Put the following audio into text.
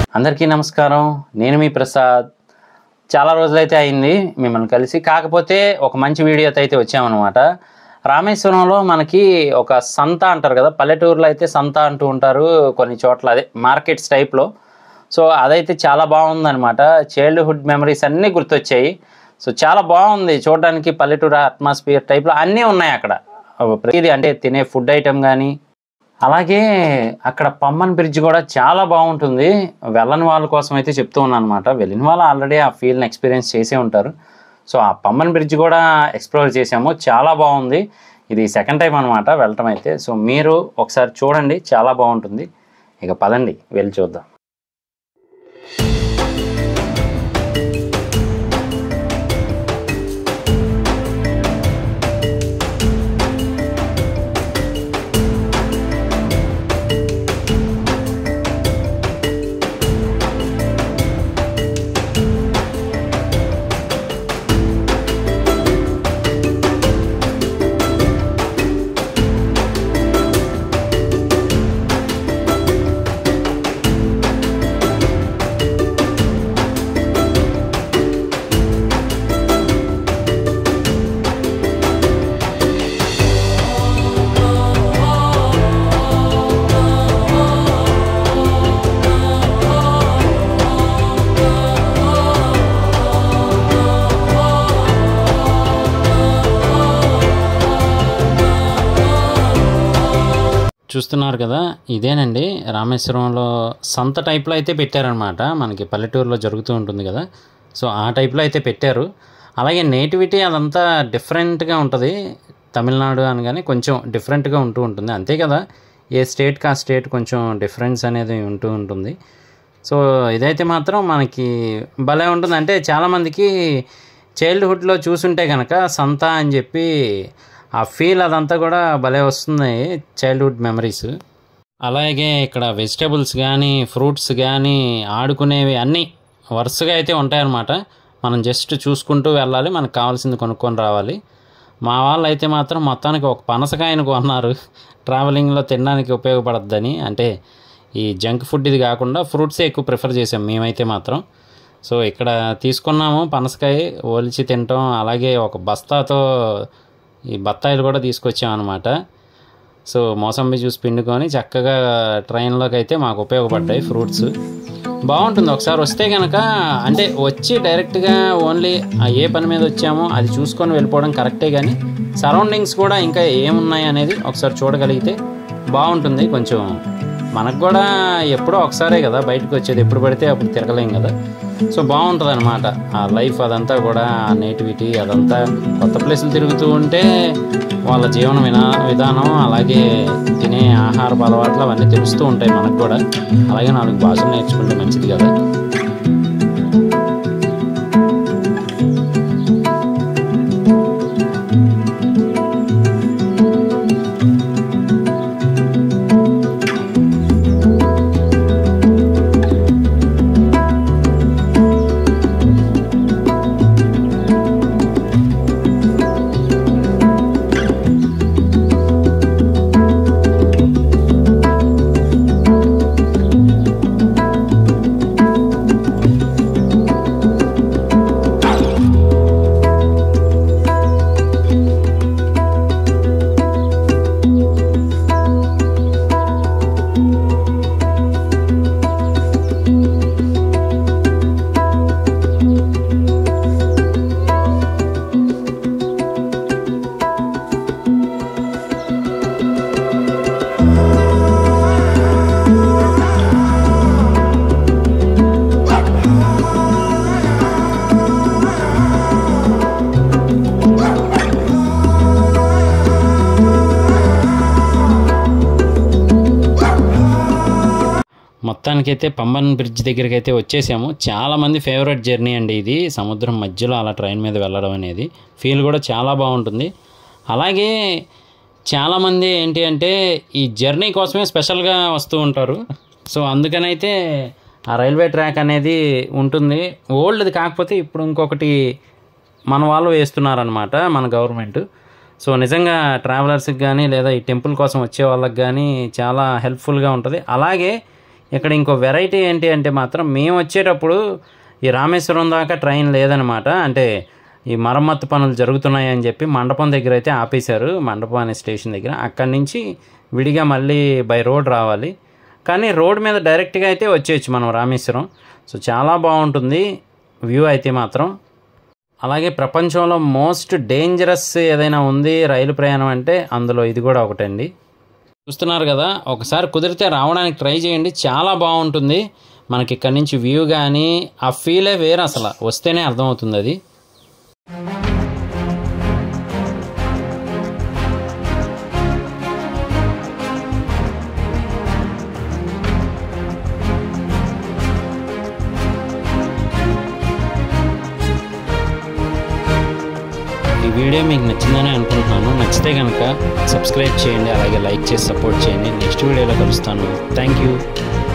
అందరికీ నమస్కారం నేను మీ ప్రసాద్ చాలా రోజులైతే అయింది మిమ్మల్ని కలిసి కాకపోతే ఒక మంచి వీడియోతో అయితే వచ్చామన్నమాట రామేశ్వరంలో మనకి ఒక సంత అంటారు కదా పల్లెటూరులో అయితే సంత అంటూ ఉంటారు కొన్ని చోట్ల అదే మార్కెట్స్ టైప్లో సో అదైతే చాలా బాగుందన్నమాట చైల్డ్హుడ్ మెమరీస్ అన్నీ గుర్తొచ్చాయి సో చాలా బాగుంది చూడడానికి పల్లెటూరు అట్మాస్ఫియర్ టైప్లో అన్నీ ఉన్నాయి అక్కడ ప్రతిదీ అంటే తినే ఫుడ్ ఐటెం కానీ అలాగే అక్కడ పమ్మన్ బ్రిడ్జ్ కూడా చాలా బాగుంటుంది వెళ్ళని వాళ్ళ కోసం అయితే చెప్తూ ఉన్నాను అనమాట వెళ్ళిన వాళ్ళు ఆల్రెడీ ఆ ఫీల్ని ఎక్స్పీరియన్స్ చేసే ఉంటారు సో ఆ పమ్మన్ బ్రిడ్జ్ కూడా ఎక్స్ప్లోర్ చేసాము చాలా బాగుంది ఇది సెకండ్ టైం అనమాట వెళ్ళటం అయితే సో మీరు ఒకసారి చూడండి చాలా బాగుంటుంది ఇక పదండి వెళ్ళి చూద్దాం చూస్తున్నారు కదా ఇదేనండి రామేశ్వరంలో సంత టైప్లో అయితే పెట్టారనమాట మనకి పల్లెటూరులో జరుగుతూ ఉంటుంది కదా సో ఆ టైప్లో అయితే పెట్టారు అలాగే నేటివిటీ అదంతా డిఫరెంట్గా ఉంటుంది తమిళనాడు అనగానే కొంచెం డిఫరెంట్గా ఉంటూ ఉంటుంది అంతే కదా ఏ స్టేట్కి ఆ స్టేట్ కొంచెం డిఫరెన్స్ అనేది ఉంటూ ఉంటుంది సో ఇదైతే మాత్రం మనకి భలే ఉంటుంది అంటే చాలామందికి చైల్డ్హుడ్లో చూసుంటే కనుక సంత అని చెప్పి ఆ ఫీల్ అదంతా కూడా భలే వస్తుంది చైల్డ్హుడ్ మెమరీస్ అలాగే ఇక్కడ వెజిటేబుల్స్ కానీ ఫ్రూట్స్ కానీ ఆడుకునేవి అన్నీ వరుసగా అయితే ఉంటాయన్నమాట మనం జస్ట్ చూసుకుంటూ వెళ్ళాలి మనకు కావాల్సింది కొనుక్కొని రావాలి మా వాళ్ళు అయితే మాత్రం మొత్తానికి ఒక పనసకాయను కొన్నారు ట్రావెలింగ్లో తినడానికి ఉపయోగపడద్దని అంటే ఈ జంక్ ఫుడ్ ఇది కాకుండా ఫ్రూట్సే ఎక్కువ ప్రిఫర్ చేసాం మేమైతే మాత్రం సో ఇక్కడ తీసుకున్నాము పనసకాయ ఒలిచి తినటం అలాగే ఒక బస్తాతో ఈ బత్తాయిలు కూడా తీసుకొచ్చామన్నమాట సో మోసంబి జ్యూస్ పిండుకొని చక్కగా ట్రైన్లోకి అయితే మాకు ఉపయోగపడ్డాయి ఫ్రూట్స్ బాగుంటుంది ఒకసారి వస్తే కనుక అంటే వచ్చి డైరెక్ట్గా ఓన్లీ ఏ పని మీద వచ్చామో అది చూసుకొని వెళ్ళిపోవడం కరెక్టే కానీ సరౌండింగ్స్ కూడా ఇంకా ఏమున్నాయి అనేది ఒకసారి చూడగలిగితే బాగుంటుంది కొంచెం మనకు కూడా ఎప్పుడో ఒకసారే కదా బయటకు వచ్చేది ఎప్పుడు పడితే అప్పుడు తిరగలేం కదా సో బాగుంటుంది అనమాట ఆ లైఫ్ అదంతా కూడా ఆ నేటివిటీ అదంతా కొత్త ప్లేసులు తిరుగుతూ ఉంటే వాళ్ళ జీవన వినా విధానం అలాగే తినే ఆహారపు అలవాట్లు అవన్నీ తెలుస్తూ ఉంటాయి మనకు కూడా అలాగే నాలుగు భాషలు నేర్చుకుంటే మంచిది కదా మొత్తానికైతే పంబన్ బ్రిడ్జ్ దగ్గరికి అయితే వచ్చేసాము చాలామంది ఫేవరెట్ జర్నీ అండి ఇది సముద్రం మధ్యలో అలా ట్రైన్ మీద వెళ్ళడం అనేది ఫీల్ కూడా చాలా బాగుంటుంది అలాగే చాలామంది ఏంటి అంటే ఈ జర్నీ కోసమే స్పెషల్గా వస్తూ ఉంటారు సో అందుకనైతే ఆ రైల్వే ట్రాక్ అనేది ఉంటుంది ఓల్డ్ది కాకపోతే ఇప్పుడు ఇంకొకటి మన వాళ్ళు వేస్తున్నారనమాట మన గవర్నమెంట్ సో నిజంగా ట్రావెలర్స్కి కానీ లేదా ఈ టెంపుల్ కోసం వచ్చే వాళ్ళకి కానీ చాలా హెల్ప్ఫుల్గా ఉంటుంది అలాగే ఇక్కడ ఇంకో వెరైటీ ఏంటి అంటే మాత్రం మేము వచ్చేటప్పుడు ఈ రామేశ్వరం దాకా ట్రైన్ లేదనమాట అంటే ఈ మరమ్మత్తు పనులు జరుగుతున్నాయి అని చెప్పి మండపం దగ్గర అయితే ఆపేశారు మండపం అనే స్టేషన్ దగ్గర అక్కడి నుంచి విడిగా మళ్ళీ బై రోడ్ రావాలి కానీ రోడ్ మీద డైరెక్ట్గా అయితే వచ్చేయచ్చు మనం రామేశ్వరం సో చాలా బాగుంటుంది వ్యూ అయితే మాత్రం అలాగే ప్రపంచంలో మోస్ట్ డేంజరస్ ఏదైనా ఉంది రైలు ప్రయాణం అంటే అందులో ఇది కూడా ఒకటండి చూస్తున్నారు కదా ఒకసారి కుదిరితే రావడానికి ట్రై చేయండి చాలా బాగుంటుంది మనకి ఇక్కడ నుంచి వ్యూ కానీ ఆ ఫీలే వేరు అసలు వస్తేనే అర్థమవుతుంది అది ఈ వీడియో మీకు నచ్చిందని అనుకుంటున్నాను నచ్చితే కనుక సబ్స్క్రైబ్ చేయండి అలాగే లైక్ చేసి సపోర్ట్ చేయండి నెక్స్ట్ వీడియోలో కలుస్తాను థ్యాంక్ యూ